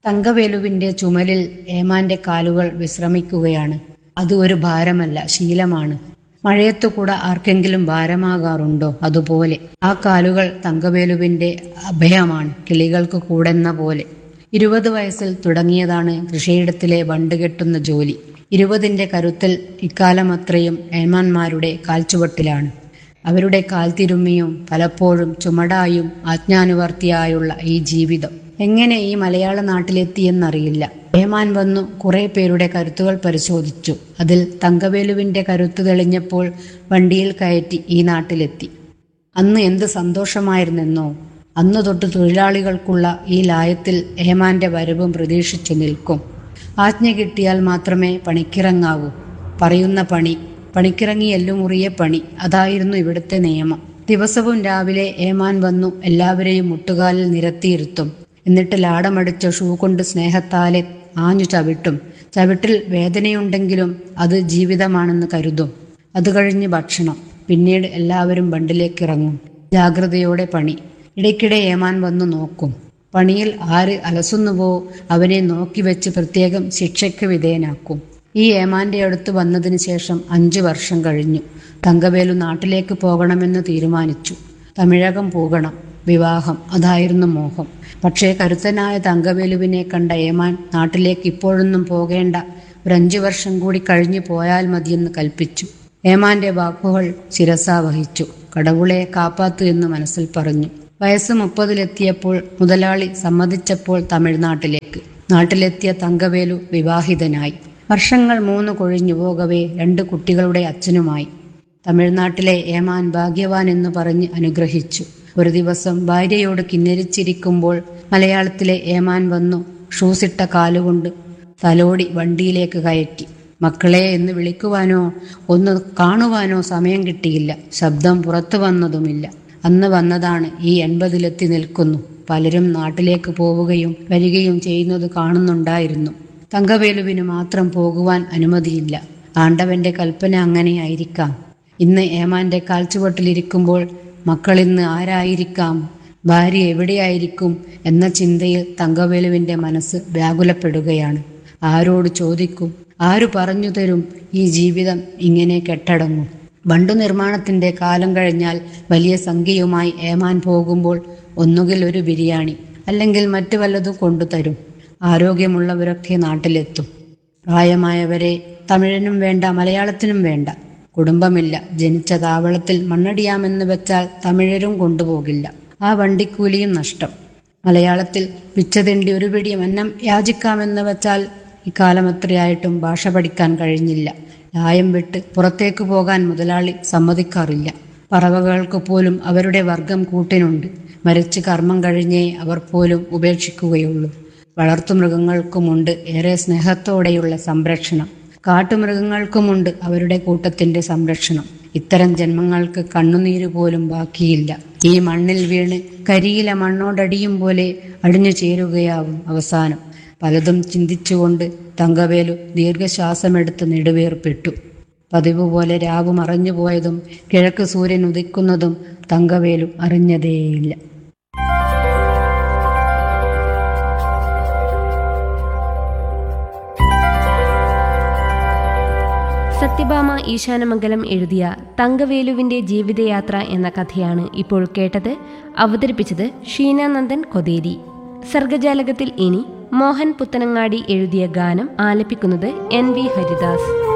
തങ്കവേലുവിന്റെ ചുമലിൽ ഏമാന്റെ കാലുകൾ വിശ്രമിക്കുകയാണ് അത് ഒരു ഭാരമല്ല ശീലമാണ് മഴയത്തു കൂടെ ആർക്കെങ്കിലും ഭാരമാകാറുണ്ടോ അതുപോലെ ആ കാലുകൾ തങ്കവേലുവിന്റെ അഭയമാണ് കിളികൾക്ക് കൂടെന്ന പോലെ ഇരുപത് വയസ്സിൽ തുടങ്ങിയതാണ് കൃഷിയിടത്തിലെ വണ്ട് കെട്ടുന്ന ജോലി ഇരുപതിന്റെ കരുത്തിൽ ഇക്കാലമത്രയും ഏമാന്മാരുടെ കാൽച്ചുവട്ടിലാണ് അവരുടെ കാൽത്തിരുമ്മിയും പലപ്പോഴും ചുമടായും ആജ്ഞാനുവർത്തിയായുള്ള ഈ ജീവിതം എങ്ങനെ ഈ മലയാള നാട്ടിലെത്തിയെന്നറിയില്ല ഏമാൻ വന്നു കുറെ പേരുടെ കരുത്തുകൾ പരിശോധിച്ചു അതിൽ തങ്കവേലുവിന്റെ കരുത്ത് തെളിഞ്ഞപ്പോൾ വണ്ടിയിൽ കയറ്റി ഈ നാട്ടിലെത്തി അന്ന് എന്ത് സന്തോഷമായിരുന്നെന്നോ അന്ന് തൊട്ട് തൊഴിലാളികൾക്കുള്ള ഈ ലായത്തിൽ ഏമാന്റെ വരവും പ്രതീക്ഷിച്ചു നിൽക്കും ആജ്ഞ കിട്ടിയാൽ മാത്രമേ പണിക്കിറങ്ങാവൂ പറയുന്ന പണി പണിക്കിറങ്ങി എല്ലുമുറിയെ പണി അതായിരുന്നു ഇവിടുത്തെ നിയമം ദിവസവും രാവിലെ ഏമാൻ വന്നു എല്ലാവരെയും മുട്ടുകാലിൽ നിരത്തിയിരുത്തും എന്നിട്ട് ലാടമടിച്ച ഷൂ കൊണ്ട് സ്നേഹത്താലെ ആഞ്ഞു ചവിട്ടും ചവിട്ടിൽ വേദനയുണ്ടെങ്കിലും അത് ജീവിതമാണെന്ന് കരുതും അത് കഴിഞ്ഞ് ഭക്ഷണം പിന്നീട് എല്ലാവരും ബണ്ടിലേക്ക് ഇറങ്ങും ജാഗ്രതയോടെ പണി ഇടയ്ക്കിടെ ഏമാൻ വന്നു നോക്കും പണിയിൽ ആര് അലസുന്നുവോ അവനെ നോക്കി വെച്ച് പ്രത്യേകം ശിക്ഷയ്ക്ക് വിധേയനാക്കും ഈ ഏമാന്റെ അടുത്ത് വന്നതിന് ശേഷം അഞ്ചു വർഷം കഴിഞ്ഞു തങ്കവേലു നാട്ടിലേക്ക് പോകണമെന്ന് തീരുമാനിച്ചു തമിഴകം പോകണം വിവാഹം അതായിരുന്നു മോഹം പക്ഷേ കരുത്തനായ തങ്കവേലുവിനെ കണ്ട ഏമാൻ നാട്ടിലേക്ക് ഇപ്പോഴൊന്നും പോകേണ്ട ഒരു അഞ്ചു വർഷം കൂടി കഴിഞ്ഞു പോയാൽ മതിയെന്ന് കൽപ്പിച്ചു ഏമാന്റെ വാക്കുകൾ ശിരസാ വഹിച്ചു കടവുളെ കാപ്പാത്തു എന്ന് മനസ്സിൽ പറഞ്ഞു വയസ്സ് മുപ്പതിലെത്തിയപ്പോൾ മുതലാളി സമ്മതിച്ചപ്പോൾ തമിഴ്നാട്ടിലേക്ക് നാട്ടിലെത്തിയ തങ്കവേലു വിവാഹിതനായി വർഷങ്ങൾ മൂന്ന് കൊഴിഞ്ഞു പോകവേ രണ്ട് കുട്ടികളുടെ അച്ഛനുമായി തമിഴ്നാട്ടിലെ ഏമാൻ ഭാഗ്യവാൻ എന്ന് പറഞ്ഞ് അനുഗ്രഹിച്ചു ഒരു ദിവസം ഭാര്യയോട് കിന്നരിച്ചിരിക്കുമ്പോൾ മലയാളത്തിലെ ഏമാൻ വന്നു ഷൂസിട്ട കാലുകൊണ്ട് തലോടി വണ്ടിയിലേക്ക് കയറ്റി മക്കളെ എന്ന് വിളിക്കുവാനോ ഒന്ന് കാണുവാനോ സമയം കിട്ടിയില്ല ശബ്ദം പുറത്തു വന്നതുമില്ല അന്ന് വന്നതാണ് ഈ എൺപതിലെത്തി നിൽക്കുന്നു പലരും നാട്ടിലേക്ക് പോവുകയും വരികയും ചെയ്യുന്നത് കാണുന്നുണ്ടായിരുന്നു തങ്കവേലുവിന് മാത്രം പോകുവാൻ അനുമതിയില്ല ആണ്ടവന്റെ കൽപ്പന അങ്ങനെയായിരിക്കാം ഇന്ന് ഏമാന്റെ കാൽച്ചുവട്ടിലിരിക്കുമ്പോൾ മക്കളിന്ന് ആരായിരിക്കാം ഭാര്യ എവിടെയായിരിക്കും എന്ന ചിന്തയിൽ തങ്കവേലുവിന്റെ മനസ്സ് വ്യാകുലപ്പെടുകയാണ് ആരോട് ചോദിക്കും ആരു പറഞ്ഞു തരും ഈ ജീവിതം ഇങ്ങനെ കെട്ടടങ്ങും ബണ്ടു നിർമ്മാണത്തിന്റെ കാലം കഴിഞ്ഞാൽ വലിയ സംഖ്യയുമായി ഏമാൻ പോകുമ്പോൾ ഒന്നുകിൽ ഒരു ബിരിയാണി അല്ലെങ്കിൽ മറ്റു വല്ലതും കൊണ്ടുതരും ആരോഗ്യമുള്ളവരൊക്കെ നാട്ടിലെത്തും പ്രായമായവരെ തമിഴിനും വേണ്ട മലയാളത്തിനും വേണ്ട കുടുംബമില്ല ജനിച്ച താവളത്തിൽ മണ്ണടിയാമെന്ന് വെച്ചാൽ തമിഴരും കൊണ്ടുപോകില്ല ആ വണ്ടിക്കൂലിയും നഷ്ടം മലയാളത്തിൽ പിച്ചതിണ്ടി ഒരു പിടി അന്നം യാചിക്കാമെന്ന് വെച്ചാൽ ഇക്കാലം എത്രയായിട്ടും ഭാഷ പഠിക്കാൻ കഴിഞ്ഞില്ല ലായം വിട്ട് പുറത്തേക്ക് പോകാൻ മുതലാളി സമ്മതിക്കാറില്ല പറവകൾക്ക് പോലും അവരുടെ വർഗം കൂട്ടിനുണ്ട് മരിച്ച് കർമ്മം കഴിഞ്ഞേ അവർ പോലും ഉപേക്ഷിക്കുകയുള്ളൂ വളർത്തുമൃഗങ്ങൾക്കുമുണ്ട് ഏറെ സ്നേഹത്തോടെയുള്ള സംരക്ഷണം കാട്ടുമൃഗങ്ങൾക്കുമുണ്ട് അവരുടെ കൂട്ടത്തിന്റെ സംരക്ഷണം ഇത്തരം ജന്മങ്ങൾക്ക് കണ്ണുനീര് പോലും ബാക്കിയില്ല ഈ മണ്ണിൽ വീണ് കരിയില മണ്ണോടടിയും പോലെ അടിഞ്ഞു ചേരുകയാവും അവസാനം പലതും ചിന്തിച്ചുകൊണ്ട് തങ്കവേലു ദീർഘശ്വാസമെടുത്ത് നെടുവേർപ്പെട്ടു പതിവ് പോലെ രാവ് മറഞ്ഞുപോയതും കിഴക്ക് സൂര്യൻ ഉദിക്കുന്നതും തങ്കവേലു അറിഞ്ഞതേയില്ല സത്യഭാമ ഈശാനമംഗലം എഴുതിയ തങ്കവേലുവിന്റെ ജീവിതയാത്ര എന്ന കഥയാണ് ഇപ്പോൾ കേട്ടത് അവതരിപ്പിച്ചത് ഷീനാനന്ദൻ കൊതേരി സർഗജാലകത്തിൽ ഇനി മോഹൻ പുത്തനങ്ങാടി എഴുതിയ ഗാനം ആലപിക്കുന്നത് എൻ വി ഹരിദാസ്